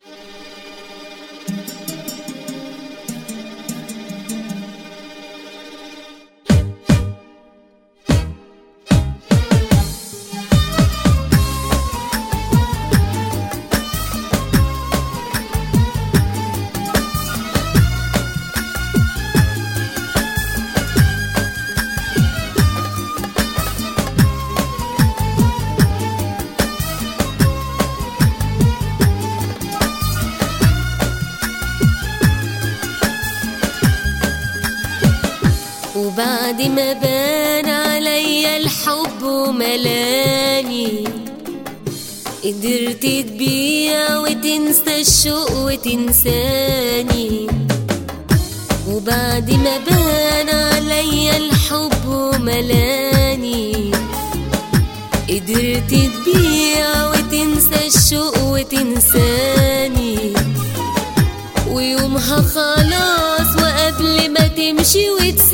وبعد ما بان عليا الحب وملاني قدرت تبيع وتنسى الشوق وتنساني وبعد ما بان عليا الحب وملاني قدرت تبيع وتنسى الشوق وتنساني ويومها خلاص وقبل ما تمشي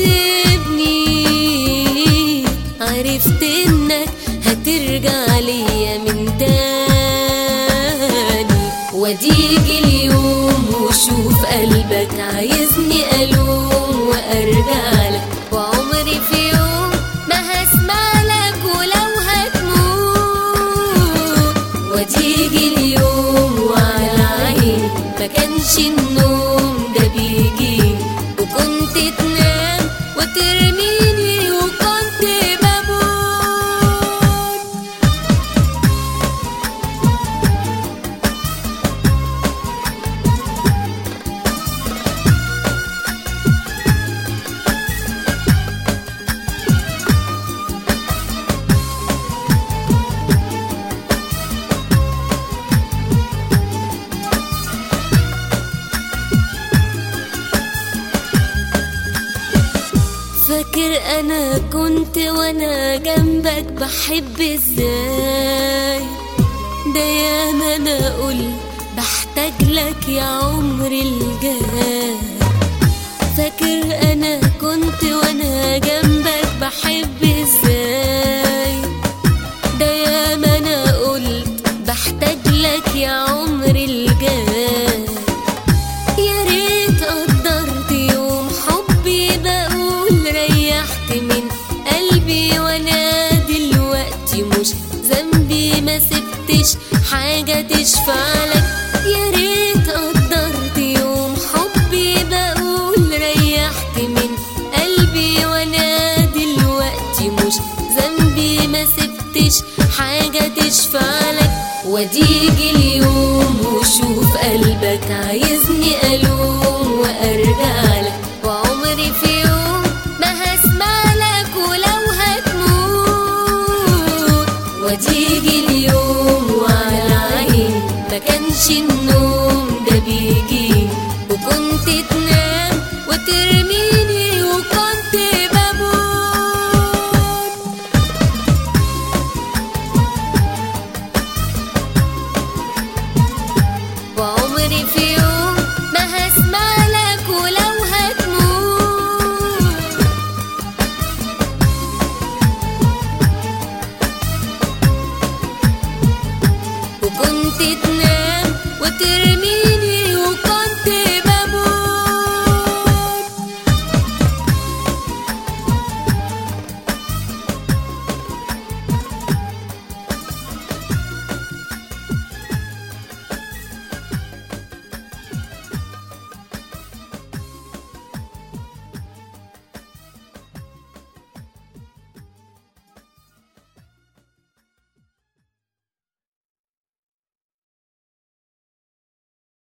وتسيبني عرفت انك هترجع ليا من تاني وديجي اليوم وشوف قلبك عايزني الوم وارجع لك وعمري في يوم ما هسمع لك ولو هتموت وتيجي اليوم وعلى عيني ما كانش النوم ده بيجي وكنت تنام وترميني وكنت بموت فاكر انا كنت وانا جنبك بحب ازاي ده ياما انا قلت بحتاج لك يا عمري الجاي فاكر انا كنت وانا جنبك بحب ازاي ده ياما انا قلت بحتاج لك يا عمري الجاي يا ريت قدرت يوم حبي بقول ريحت من قلبي وانا دلوقتي مش ذنبي ما سبتش حاجة تشفع لك يا ريت قدرت يوم حبي بقول ريحت من قلبي وانا دلوقتي مش ذنبي ما سبتش حاجة تشفع لك وديجي اليوم وشوف قلبك عايزني ألوم وأرجع لك وعمري في يوم ما هسمع لك ولو هتموت وتيجي اليوم وعلى عيني ما كانش النوم ده بيجي وكنت تنام وترميني وكنت بموت وعمري في يوم ما هسمع لك ولو هتموت وكنت تنام